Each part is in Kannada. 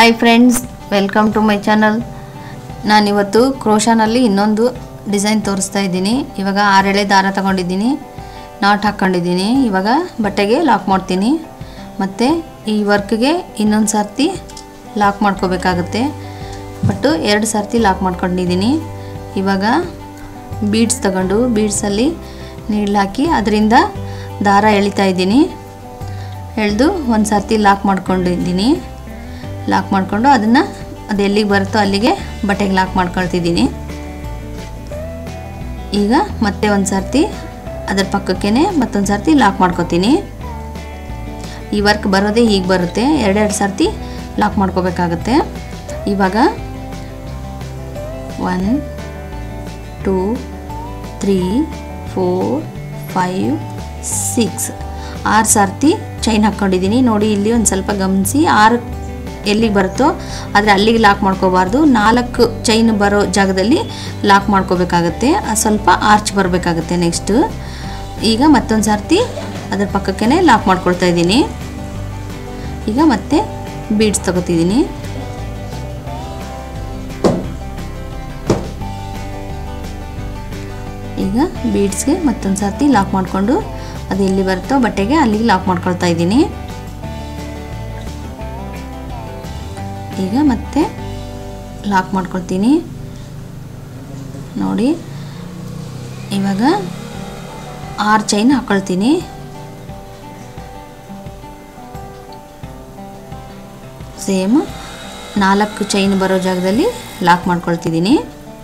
hi friends welcome to my channel ನಾನಿವತ್ತು ಕ್ರೋಶಾನಲ್ಲಿ ಇನ್ನೊಂದು ಡಿಸೈನ್ ತೋರಿಸ್ತಾ ಇದ್ದೀನಿ ಇವಾಗ ಆರೆಳೆ ದಾರ ತಗೊಂಡಿದ್ದೀನಿ ನಾಟ್ ಹಾಕ್ಕೊಂಡಿದ್ದೀನಿ ಇವಾಗ ಬಟ್ಟೆಗೆ ಲಾಕ್ ಮಾಡ್ತೀನಿ ಮತ್ತು ಈ ವರ್ಕ್ಗೆ ಇನ್ನೊಂದು ಸರ್ತಿ ಲಾಕ್ ಮಾಡ್ಕೋಬೇಕಾಗುತ್ತೆ ಬಟ್ಟು ಎರಡು ಸರ್ತಿ ಲಾಕ್ ಮಾಡ್ಕೊಂಡಿದ್ದೀನಿ ಇವಾಗ ಬೀಡ್ಸ್ ತಗೊಂಡು ಬೀಡ್ಸಲ್ಲಿ ನೀಡ್ಲು ಹಾಕಿ ಅದರಿಂದ ದಾರ ಎಳಿತಾ ಇದ್ದೀನಿ ಎಳೆದು ಒಂದು ಸರ್ತಿ ಲಾಕ್ ಮಾಡ್ಕೊಂಡಿದ್ದೀನಿ ಲಾಕ್ ಮಾಡಿಕೊಂಡು ಅದನ್ನು ಅದು ಎಲ್ಲಿಗೆ ಬರುತ್ತೋ ಅಲ್ಲಿಗೆ ಬಟ್ಟೆಗೆ ಲಾಕ್ ಮಾಡ್ಕೊಳ್ತಿದ್ದೀನಿ ಈಗ ಮತ್ತೆ ಒಂದು ಸರ್ತಿ ಅದರ ಪಕ್ಕಕ್ಕೇ ಮತ್ತೊಂದು ಸರ್ತಿ ಲಾಕ್ ಮಾಡ್ಕೊತೀನಿ ಈ ವರ್ಕ್ ಬರೋದೇ ಹೀಗೆ ಬರುತ್ತೆ ಎರಡೆರಡು ಸರ್ತಿ ಲಾಕ್ ಮಾಡ್ಕೋಬೇಕಾಗತ್ತೆ ಇವಾಗ one two three four five six ಆರು ಸರ್ತಿ ಚೈನ್ ಹಾಕ್ಕೊಂಡಿದ್ದೀನಿ ನೋಡಿ ಇಲ್ಲಿ ಒಂದು ಸ್ವಲ್ಪ ಗಮನಿಸಿ ಆರು ಎಲ್ಲಿಗೆ ಬರುತ್ತೋ ಆದರೆ ಅಲ್ಲಿಗೆ ಲಾಕ್ ಮಾಡ್ಕೋಬಾರ್ದು ನಾಲ್ಕು ಚೈನ್ ಬರೋ ಜಾಗದಲ್ಲಿ ಲಾಕ್ ಮಾಡ್ಕೋಬೇಕಾಗತ್ತೆ ಅದು ಸ್ವಲ್ಪ ಆರ್ಚ್ ಬರಬೇಕಾಗತ್ತೆ ನೆಕ್ಸ್ಟು ಈಗ ಮತ್ತೊಂದು ಸರ್ತಿ ಅದ್ರ ಪಕ್ಕಕ್ಕೇ ಲಾಕ್ ಮಾಡ್ಕೊಳ್ತಾ ಇದ್ದೀನಿ ಈಗ ಮತ್ತೆ ಬೀಡ್ಸ್ ತಗೋತಿದ್ದೀನಿ ಈಗ ಬೀಡ್ಸ್ಗೆ ಮತ್ತೊಂದು ಸರ್ತಿ ಲಾಕ್ ಮಾಡಿಕೊಂಡು ಅದು ಎಲ್ಲಿ ಬರುತ್ತೋ ಬಟ್ಟೆಗೆ ಅಲ್ಲಿಗೆ ಲಾಕ್ ಮಾಡ್ಕೊಳ್ತಾ ಇದ್ದೀನಿ ಈಗ ಮತ್ತೆ ಲಾಕ್ ಮಾಡ್ಕೊಳ್ತೀನಿ ನೋಡಿ ಇವಾಗ ಆರು ಚೈನ್ ಹಾಕ್ಕೊಳ್ತೀನಿ ಸೇಮ್ ನಾಲ್ಕು ಚೈನ್ ಬರೋ ಜಾಗದಲ್ಲಿ ಲಾಕ್ ಮಾಡ್ಕೊಳ್ತಿದ್ದೀನಿ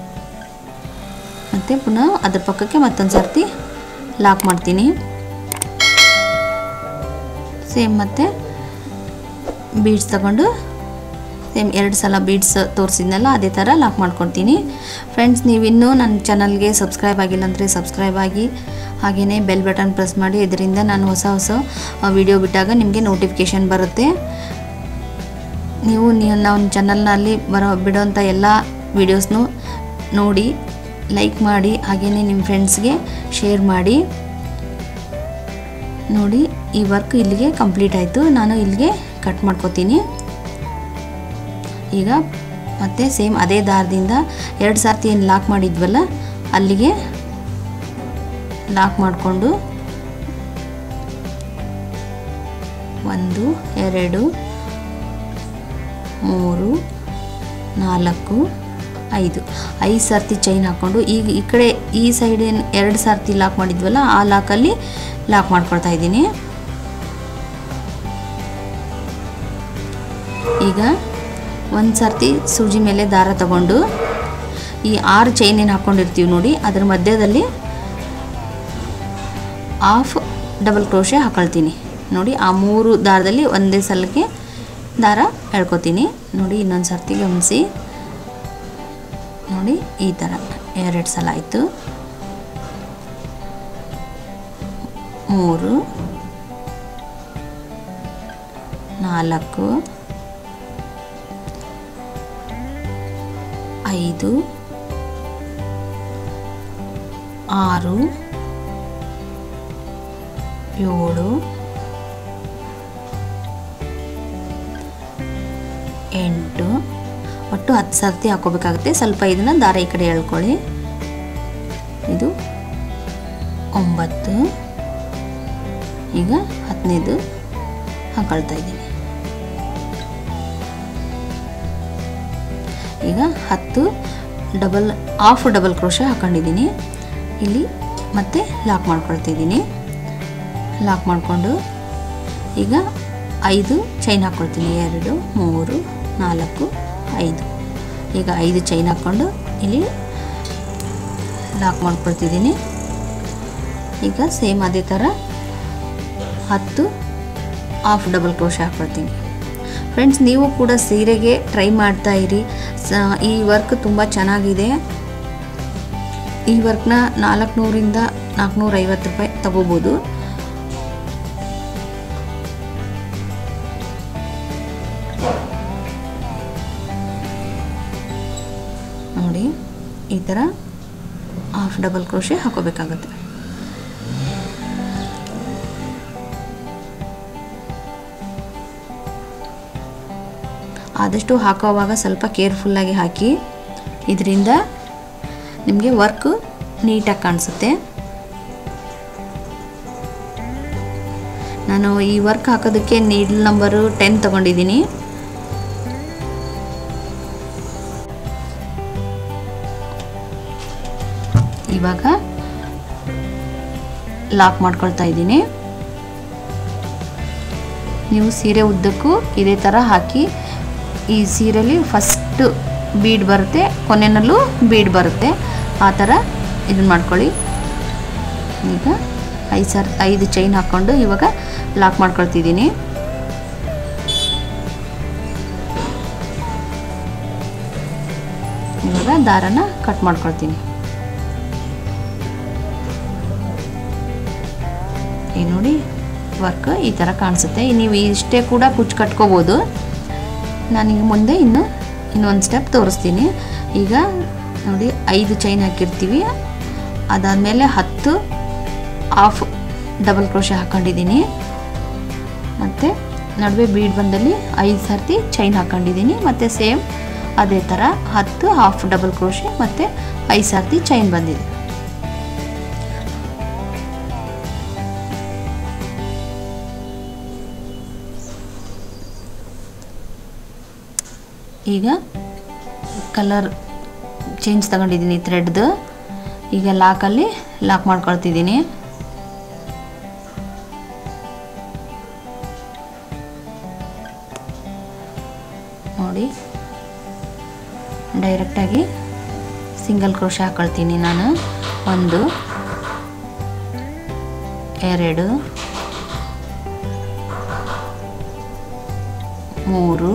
ಮತ್ತು ಪುನಃ ಅದ್ರ ಪಕ್ಕಕ್ಕೆ ಮತ್ತೊಂದು ಸರ್ತಿ ಲಾಕ್ ಮಾಡ್ತೀನಿ ಸೇಮ್ ಮತ್ತು ಬೀಡ್ಸ್ ತಗೊಂಡು ಸೇಮ್ ಎರಡು ಸಲ ಬೀಡ್ಸ್ ತೋರಿಸಿದ್ನಲ್ಲ ಅದೇ ಥರ ಲಾಕ್ ಮಾಡ್ಕೊಳ್ತೀನಿ ಫ್ರೆಂಡ್ಸ್ ನೀವಿನ್ನೂ ನನ್ನ ಚಾನಲ್ಗೆ ಸಬ್ಸ್ಕ್ರೈಬ್ ಆಗಿಲ್ಲ ಅಂದರೆ ಸಬ್ಸ್ಕ್ರೈಬ್ ಆಗಿ ಹಾಗೆಯೇ ಬೆಲ್ ಬಟನ್ ಪ್ರೆಸ್ ಮಾಡಿ ಇದರಿಂದ ನಾನು ಹೊಸ ಹೊಸ ವಿಡಿಯೋ ಬಿಟ್ಟಾಗ ನಿಮಗೆ ನೋಟಿಫಿಕೇಷನ್ ಬರುತ್ತೆ ನೀವು ನೀವು ನಮ್ಮ ಚಾನಲ್ನಲ್ಲಿ ಬರೋ ಬಿಡೋಂಥ ಎಲ್ಲ ವೀಡಿಯೋಸ್ನು ನೋಡಿ ಲೈಕ್ ಮಾಡಿ ಹಾಗೆಯೇ ನಿಮ್ಮ ಫ್ರೆಂಡ್ಸ್ಗೆ ಶೇರ್ ಮಾಡಿ ನೋಡಿ ಈ ವರ್ಕ್ ಇಲ್ಲಿಗೆ ಕಂಪ್ಲೀಟ್ ಆಯಿತು ನಾನು ಇಲ್ಲಿಗೆ ಕಟ್ ಮಾಡ್ಕೋತೀನಿ ಈಗ ಮತ್ತೆ ಸೇಮ್ ಅದೇ ದಾರದಿಂದ ಎರಡು ಸರ್ತಿ ಏನು ಲಾಕ್ ಮಾಡಿದ್ವಲ್ಲ ಅಲ್ಲಿಗೆ ಲಾಕ್ ಮಾಡಿಕೊಂಡು ಒಂದು ಎರಡು ಮೂರು ನಾಲ್ಕು ಐದು ಐದು ಸರ್ತಿ ಚೈನ್ ಹಾಕ್ಕೊಂಡು ಈಗ ಈ ಕಡೆ ಈ ಸೈಡ್ ಏನು ಎರಡು ಸರ್ತಿ ಲಾಕ್ ಮಾಡಿದ್ವಲ್ಲ ಆ ಲಾಕಲ್ಲಿ ಲಾಕ್ ಮಾಡ್ಕೊಳ್ತಾ ಇದ್ದೀನಿ ಈಗ ಒಂದು ಸರ್ತಿ ಸೂಜಿ ಮೇಲೆ ದಾರ ತಗೊಂಡು ಈ ಆರು ಚೈನ್ ಏನು ಹಾಕ್ಕೊಂಡಿರ್ತೀವಿ ನೋಡಿ ಅದರ ಮಧ್ಯದಲ್ಲಿ ಆಫ್ ಡಬಲ್ ಕ್ರೋಶೆ ಹಾಕೊಳ್ತೀನಿ ನೋಡಿ ಆ ಮೂರು ದಾರದಲ್ಲಿ ಒಂದೇ ಸಲಕ್ಕೆ ದಾರ ಎಳ್ಕೊತೀನಿ ನೋಡಿ ಇನ್ನೊಂದು ಸರ್ತಿ ಗಮನಿಸಿ ನೋಡಿ ಈ ಥರ ಎರಡು ಸಲ ಆಯಿತು ಮೂರು ನಾಲ್ಕು ಐದು ಆರು ಏಳು ಎಂಟು ಒಟ್ಟು ಹತ್ತು ಸರ್ತಿ ಹಾಕೋಬೇಕಾಗುತ್ತೆ ಸ್ವಲ್ಪ ಇದನ್ನು ದಾರ ಈ ಕಡೆ ಎಳ್ಕೊಳ್ಳಿ ಇದು ಒಂಬತ್ತು ಈಗ ಹದಿನೈದು ಹಾಕೊಳ್ತಾ ಇದ್ದೀನಿ ಈಗ ಹತ್ತು ಡಬಲ್ ಆಫ್ ಡಬಲ್ ಕ್ರೋಶ ಹಾಕೊಂಡಿದ್ದೀನಿ ಇಲ್ಲಿ ಮತ್ತೆ ಲಾಕ್ ಮಾಡ್ಕೊಳ್ತಿದ್ದೀನಿ ಲಾಕ್ ಮಾಡಿಕೊಂಡು ಈಗ ಐದು ಚೈನ್ ಹಾಕ್ಕೊಳ್ತೀನಿ ಎರಡು ಮೂರು ನಾಲ್ಕು ಐದು ಈಗ ಐದು ಚೈನ್ ಹಾಕ್ಕೊಂಡು ಇಲ್ಲಿ ಲಾಕ್ ಮಾಡ್ಕೊಳ್ತಿದ್ದೀನಿ ಈಗ ಸೇಮ್ ಅದೇ ಥರ ಹತ್ತು ಹಾಫ್ ಡಬಲ್ ಕ್ರೋಶ ಹಾಕ್ಕೊಳ್ತೀನಿ ಫ್ರೆಂಡ್ಸ್ ನೀವು ಕೂಡ ಸೀರೆಗೆ ಟ್ರೈ ಮಾಡ್ತಾ ಇರಿ ಸ ಈ ವರ್ಕ್ ತುಂಬ ಚೆನ್ನಾಗಿದೆ ಈ ವರ್ಕ್ನ ನಾಲ್ಕುನೂರಿಂದ ನಾಲ್ಕುನೂರ ಐವತ್ತು ರೂಪಾಯಿ ತಗೋಬೋದು ನೋಡಿ ಈ ಥರ ಹಾಫ್ ಡಬಲ್ ಕ್ರೋಶೆ ಹಾಕೋಬೇಕಾಗುತ್ತೆ ಆದಷ್ಟು ಹಾಕೋವಾಗ ಸ್ವಲ್ಪ ಕೇರ್ಫುಲ್ಲಾಗಿ ಹಾಕಿ ಇದರಿಂದ ನಿಮಗೆ ವರ್ಕ್ ನೀಟಾಗಿ ಕಾಣಿಸುತ್ತೆ ನಾನು ಈ ವರ್ಕ್ ಹಾಕೋದಕ್ಕೆ ನೀಡ್ಲ್ ನಂಬರು ಟೆನ್ ತಗೊಂಡಿದ್ದೀನಿ ಇವಾಗ ಲಾಕ್ ಮಾಡ್ಕೊಳ್ತಾ ಇದ್ದೀನಿ ನೀವು ಸೀರೆ ಉದ್ದಕ್ಕೂ ಇದೇ ಥರ ಹಾಕಿ ಈ ಸೀರೆಲಿ ಫಸ್ಟ್ ಬೀಡ್ ಬರುತ್ತೆ ಕೊನೆಯಲ್ಲೂ ಬೀಡ್ ಬರುತ್ತೆ ಆ ಥರ ಇದನ್ನ ಮಾಡ್ಕೊಳ್ಳಿ ಈಗ ಐದು ಸರ್ ಐದು ಚೈನ್ ಹಾಕ್ಕೊಂಡು ಇವಾಗ ಲಾಕ್ ಮಾಡ್ಕೊಳ್ತಿದ್ದೀನಿ ಇವಾಗ ದಾರನ ಕಟ್ ಮಾಡ್ಕೊಳ್ತೀನಿ ಈ ನೋಡಿ ವರ್ಕ್ ಈ ಥರ ಕಾಣಿಸುತ್ತೆ ನೀವು ಇಷ್ಟೇ ಕೂಡ ಕುಚ್ಚು ಕಟ್ಕೋಬೋದು ನಾನೀಗ ಮುಂದೆ ಇನ್ನು ಇನ್ನೊಂದು ಸ್ಟೆಪ್ ತೋರಿಸ್ತೀನಿ ಈಗ ನೋಡಿ ಐದು ಚೈನ್ ಹಾಕಿರ್ತೀವಿ ಅದಾದಮೇಲೆ ಹತ್ತು ಆಫ್ ಡಬಲ್ ಕ್ರೋಶೆ ಹಾಕ್ಕೊಂಡಿದ್ದೀನಿ ಮತ್ತು ನಡುವೆ ಬೀಡ್ ಬಂದಲ್ಲಿ ಐದು ಸರ್ತಿ ಚೈನ್ ಹಾಕ್ಕೊಂಡಿದ್ದೀನಿ ಮತ್ತು ಸೇಮ್ ಅದೇ ಥರ ಹತ್ತು ಹಾಫ್ ಡಬಲ್ ಕ್ರೋಶೆ ಮತ್ತು ಐದು ಸರ್ತಿ ಚೈನ್ ಬಂದಿದೆ ಈಗ ಕಲರ್ ಚೇಂಜ್ ತಗೊಂಡಿದ್ದೀನಿ ಥ್ರೆಡ್ದು ಈಗ ಲಾಕಲ್ಲಿ ಲಾಕ್ ಮಾಡ್ಕೊಳ್ತಿದ್ದೀನಿ ನೋಡಿ ಡೈರೆಕ್ಟಾಗಿ ಸಿಂಗಲ್ ಕ್ರೋಶ ಹಾಕೊಳ್ತೀನಿ ನಾನು ಒಂದು ಎರಡು ಮೂರು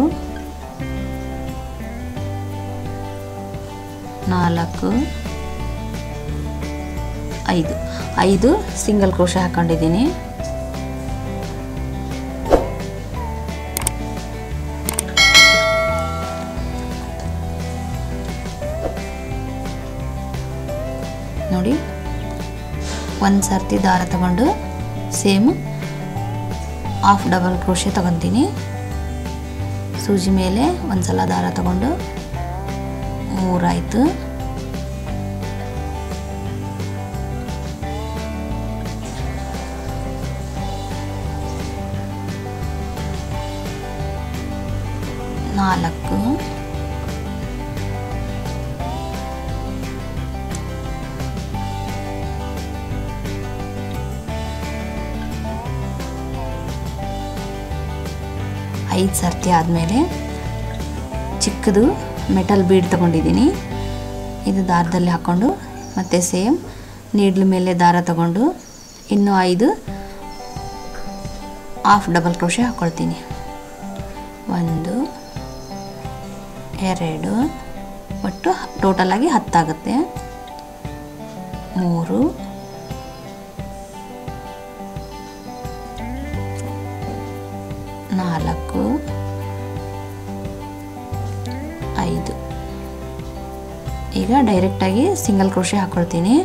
ನಾಲ್ಕು ಐದು ಐದು ಸಿಂಗಲ್ ಕ್ರೋಶ ಹಾಕೊಂಡಿದ್ದೀನಿ ನೋಡಿ ಒಂದು ಸರ್ತಿ ದಾರ ತಗೊಂಡು ಸೇಮ್ ಹಾಫ್ ಡಬಲ್ ಕ್ರೋಶೆ ತಗೊತೀನಿ ಸೂಜಿ ಮೇಲೆ ಒಂದು ಸಲ ದಾರ ತಗೊಂಡು ಮೂರಾಯಿತು ನಾಲ್ಕು ಐದು ಸರ್ತಿ ಆದಮೇಲೆ ಚಿಕ್ಕದು ಮೆಟಲ್ ಬೀಡ್ ತಗೊಂಡಿದ್ದೀನಿ ಇದು ದಾರದಲ್ಲಿ ಹಾಕ್ಕೊಂಡು ಮತ್ತು ಸೇಮ್ ನೀಡ್ಲ ಮೇಲೆ ದಾರ ತಗೊಂಡು ಇನ್ನೂ ಐದು ಹಾಫ್ ಡಬಲ್ ಕ್ರೋಶೆ ಹಾಕ್ಕೊಳ್ತೀನಿ ಒಂದು ಎರಡು ಒಟ್ಟು ಟೋಟಲಾಗಿ ಹತ್ತಾಗುತ್ತೆ ಮೂರು ನಾಲ್ಕು ಐದು ಈಗ ಡೈರೆಕ್ಟಾಗಿ ಸಿಂಗಲ್ ಕ್ರೋಶೆ ಹಾಕ್ಕೊಳ್ತೀನಿ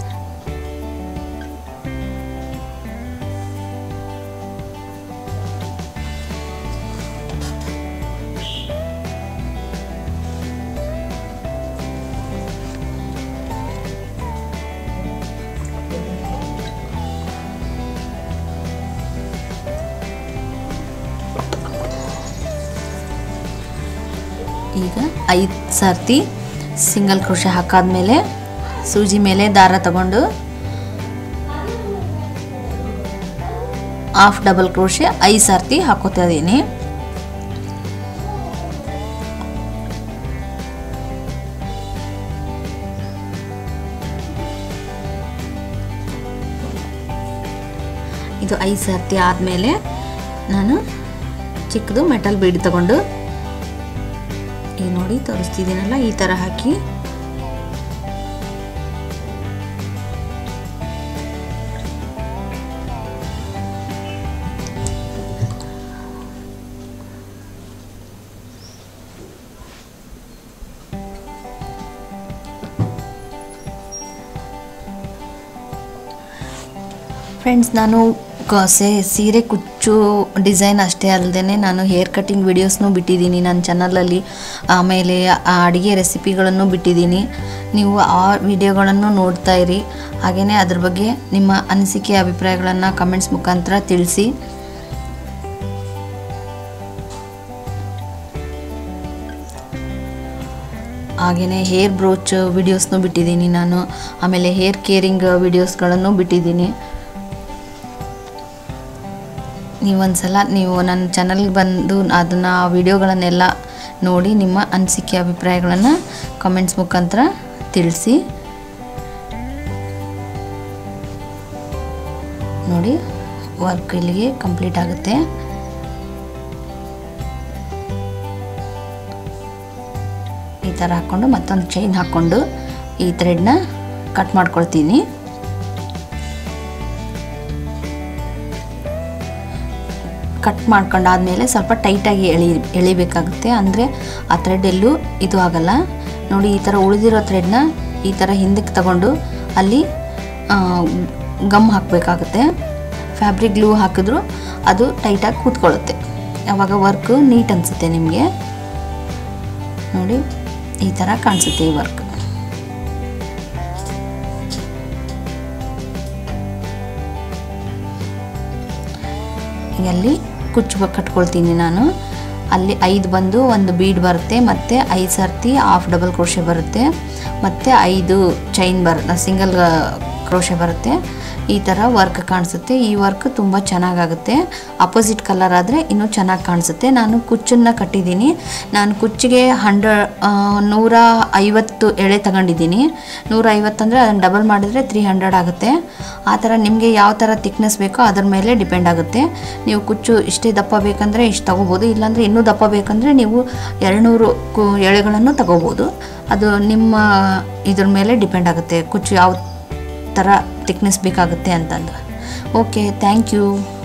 ಈಗ ಐದು ಸರ್ತಿ ಸಿಂಗಲ್ ಕ್ರೋಶ ಹಾಕಾದ್ಮೇಲೆ ಸೂಜಿ ಮೇಲೆ ದಾರ ತಗೊಂಡು ಹಾಫ್ ಡಬಲ್ ಕ್ರೋಶೆ ಐದು ಸರ್ತಿ ಹಾಕೋತಾ ಇದ್ದೀನಿ ಇದು ಐದು ಸರ್ತಿ ಆದಮೇಲೆ ನಾನು ಚಿಕ್ಕದು ಮೆಟಲ್ ಬೀಡ್ ತಗೊಂಡು ಈಗ ನೋಡಿ ತೋರಿಸ್ತಿದ್ದೀನಲ್ಲ ಈ ಥರ ಹಾಕಿ ಫ್ರೆಂಡ್ಸ್ ನಾನು ಕ- ಸೇ- ಸೀರೆ ಕುಚ್ಚು ಡಿಸೈನ್ ಅಷ್ಟೇ ಅಲ್ಲದೆ ನಾನು ಹೇರ್ ಕಟ್ಟಿಂಗ್ ವಿಡಿಯೋಸ್ನೂ ಬಿಟ್ಟಿದ್ದೀನಿ ನನ್ನ ಚಾನಲಲ್ಲಿ ಆಮೇಲೆ ಆ ಅಡುಗೆ ರೆಸಿಪಿಗಳನ್ನು ಬಿಟ್ಟಿದ್ದೀನಿ ನೀವು ಆ ವಿಡಿಯೋಗಳನ್ನು ನೋಡ್ತಾ ಇರಿ ಹಾಗೆಯೇ ಅದ್ರ ಬಗ್ಗೆ ನಿಮ್ಮ ಅನಿಸಿಕೆ ಅಭಿಪ್ರಾಯಗಳನ್ನು ಕಮೆಂಟ್ಸ್ ಮುಖಾಂತರ ತಿಳಿಸಿ ಹಾಗೆಯೇ ಹೇರ್ ಬ್ರೋಚ್ ವಿಡಿಯೋಸ್ನೂ ಬಿಟ್ಟಿದ್ದೀನಿ ನಾನು ಆಮೇಲೆ ಹೇರ್ ಕೇರಿಂಗ್ ವಿಡಿಯೋಸ್ಗಳನ್ನು ಬಿಟ್ಟಿದ್ದೀನಿ ನೀವೊಂದ್ಸಲ ನೀವು ನನ್ನ ಚಾನಲ್ಗೆ ಬಂದು ಅದನ್ನು ಆ ವಿಡಿಯೋಗಳನ್ನೆಲ್ಲ ನೋಡಿ ನಿಮ್ಮ ಅನಿಸಿಕೆ ಅಭಿಪ್ರಾಯಗಳನ್ನು ಕಮೆಂಟ್ಸ್ ಮುಖಾಂತರ ತಿಳಿಸಿ ನೋಡಿ ವರ್ಕ್ ಇಲ್ಲಿಗೆ ಕಂಪ್ಲೀಟ್ ಆಗುತ್ತೆ ಈ ಥರ ಹಾಕ್ಕೊಂಡು ಮತ್ತೊಂದು ಚೈನ್ ಹಾಕ್ಕೊಂಡು ಈ ಥ್ರೆಡ್ನ ಕಟ್ ಮಾಡ್ಕೊಳ್ತೀನಿ ಕಟ್ ಮಾಡ್ಕೊಂಡಾದ್ಮೇಲೆ ಸ್ವಲ್ಪ ಟೈಟಾಗಿ ಎಳಿ ಎಳಿಬೇಕಾಗುತ್ತೆ ಅಂದರೆ ಆ ಥ್ರೆಡ್ ಎಲ್ಲೂ ಇದು ಆಗಲ್ಲ ನೋಡಿ ಈ ಥರ ಉಳಿದಿರೋ ಥ್ರೆಡ್ನ ಈ ಥರ ಹಿಂದಕ್ಕೆ ತಗೊಂಡು ಅಲ್ಲಿ ಗಮ್ ಹಾಕಬೇಕಾಗುತ್ತೆ ಫ್ಯಾಬ್ರಿಕ್ ಗ್ಲೂ ಹಾಕಿದ್ರು ಅದು ಟೈಟಾಗಿ ಕೂತ್ಕೊಳ್ಳುತ್ತೆ ಆವಾಗ ವರ್ಕು ನೀಟ್ ಅನಿಸುತ್ತೆ ನಿಮಗೆ ನೋಡಿ ಈ ಥರ ಕಾಣಿಸುತ್ತೆ ಈ ವರ್ಕ್ ಅಲ್ಲಿ ಕುಚ್ಚು ಬ- ಕಟ್ಕೊಳ್ತೀನಿ ನಾನು ಅಲ್ಲಿ ಐದು ಬಂದು ಒಂದು ಬೀಡ್ ಬರುತ್ತೆ ಮತ್ತು ಐದು ಸರ್ತಿ ಹಾಫ್ ಡಬಲ್ ಕ್ರೋಶೆ ಬರುತ್ತೆ ಮತ್ತು ಐದು ಚೈನ್ ಬರ್ ಸಿಂಗಲ್ ಕ್ರೋಶೆ ಬರುತ್ತೆ ಈ ಥರ ವರ್ಕ್ ಕಾಣಿಸುತ್ತೆ ಈ ವರ್ಕ್ ತುಂಬ ಚೆನ್ನಾಗಾಗುತ್ತೆ ಅಪೋಸಿಟ್ ಕಲರ್ ಆದರೆ ಇನ್ನೂ ಚೆನ್ನಾಗಿ ಕಾಣಿಸುತ್ತೆ ನಾನು ಕುಚ್ಚನ್ನು ಕಟ್ಟಿದ್ದೀನಿ ನಾನು ಕುಚ್ಚಿಗೆ ಹಂಡ್ರ ನೂರ ಐವತ್ತು ಎಳೆ ತಗೊಂಡಿದ್ದೀನಿ ನೂರ ಐವತ್ತಂದರೆ ಅದನ್ನು ಡಬಲ್ ಮಾಡಿದರೆ ತ್ರೀ ಹಂಡ್ರೆಡ್ ಆಗುತ್ತೆ ಆ ಥರ ನಿಮಗೆ ಯಾವ ಥರ ತಿಕ್ನೆಸ್ ಬೇಕೋ ಅದ್ರ ಮೇಲೆ ಡಿಪೆಂಡ್ ಆಗುತ್ತೆ ನೀವು ಕುಚ್ಚು ಇಷ್ಟೇ ದಪ್ಪ ಬೇಕಂದರೆ ಇಷ್ಟು ತಗೋಬೋದು ಇಲ್ಲಾಂದರೆ ಇನ್ನೂ ದಪ್ಪ ಬೇಕಂದರೆ ನೀವು ಎರಡುನೂರು ಕು ಎಳೆಗಳನ್ನು ತಗೋಬೋದು ಅದು ನಿಮ್ಮ ಇದ್ರ ಮೇಲೆ ಡಿಪೆಂಡ್ ಆಗುತ್ತೆ ಕುಚ್ಚು ಯಾವ ಥರ ತಿಕ್ನೆಸ್ ಬೇಕಾಗುತ್ತೆ ಅಂತಂದು ಓಕೆ ಥ್ಯಾಂಕ್ ಯು